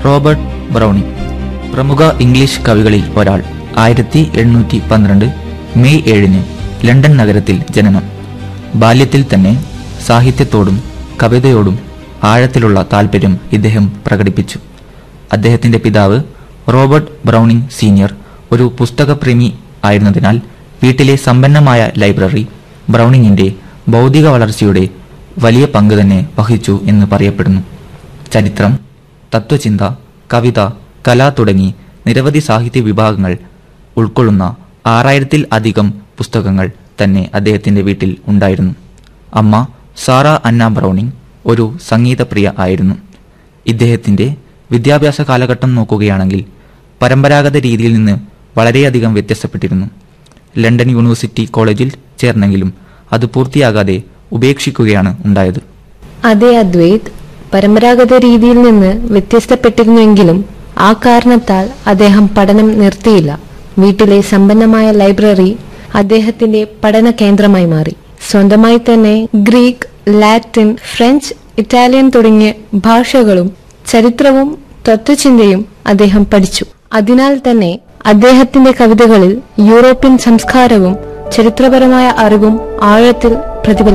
Robert Browning പ്രമുഖ English കവികളിൽ ഒരാൾ ആയിരത്തി എണ്ണൂറ്റി പന്ത്രണ്ട് മെയ് ഏഴിന് ലണ്ടൻ നഗരത്തിൽ ജനനം ബാല്യത്തിൽ തന്നെ സാഹിത്യത്തോടും കവിതയോടും ആഴത്തിലുള്ള താല്പര്യം ഇദ്ദേഹം പ്രകടിപ്പിച്ചു അദ്ദേഹത്തിന്റെ പിതാവ് റോബർട്ട് ബ്രൗണിംഗ് സീനിയർ ഒരു പുസ്തകപ്രേമി ആയിരുന്നതിനാൽ വീട്ടിലെ സമ്പന്നമായ ലൈബ്രറി ബ്രൗണിങ്ങിന്റെ ബൗദ്ധിക വളർച്ചയുടെ വലിയ പങ്ക് തന്നെ വഹിച്ചു എന്ന് പറയപ്പെടുന്നു ചരിത്രം തത്വചിന്ത കവിത കല തുടങ്ങി നിരവധി സാഹിത്യ വിഭാഗങ്ങൾ ഉൾക്കൊള്ളുന്ന ആറായിരത്തിൽ അധികം പുസ്തകങ്ങൾ തന്നെ അദ്ദേഹത്തിന്റെ വീട്ടിൽ ഉണ്ടായിരുന്നു അമ്മ സാറ അന്ന ബ്രൗണിംഗ് ഒരു സംഗീതപ്രിയ ആയിരുന്നു ഇദ്ദേഹത്തിന്റെ വിദ്യാഭ്യാസ കാലഘട്ടം നോക്കുകയാണെങ്കിൽ പരമ്പരാഗത രീതിയിൽ നിന്ന് വളരെയധികം വ്യത്യസ്തപ്പെട്ടിരുന്നു ലണ്ടൻ യൂണിവേഴ്സിറ്റി കോളേജിൽ ചേർന്നെങ്കിലും അത് പൂർത്തിയാകാതെ ഉപേക്ഷിക്കുകയാണ് ഉണ്ടായത് അതേ അദ്വൈത് പരമ്പരാഗത രീതിയിൽ നിന്ന് വ്യത്യസ്തപ്പെട്ടിരുന്നുവെങ്കിലും ആ കാരണത്താൽ അദ്ദേഹം പഠനം നിർത്തിയില്ല വീട്ടിലെ സമ്പന്നമായ ലൈബ്രറി അദ്ദേഹത്തിന്റെ പഠന കേന്ദ്രമായി മാറി സ്വന്തമായി തന്നെ ഗ്രീക്ക് ലാറ്റിൻ ഫ്രഞ്ച് ഇറ്റാലിയൻ തുടങ്ങിയ ഭാഷകളും ചരിത്രവും തത്വചിന്തയും അദ്ദേഹം പഠിച്ചു അതിനാൽ തന്നെ അദ്ദേഹത്തിന്റെ കവിതകളിൽ യൂറോപ്യൻ സംസ്കാരവും ചരിത്രപരമായ അറിവും ആഴത്തിൽ പ്രതിഫലിച്ചു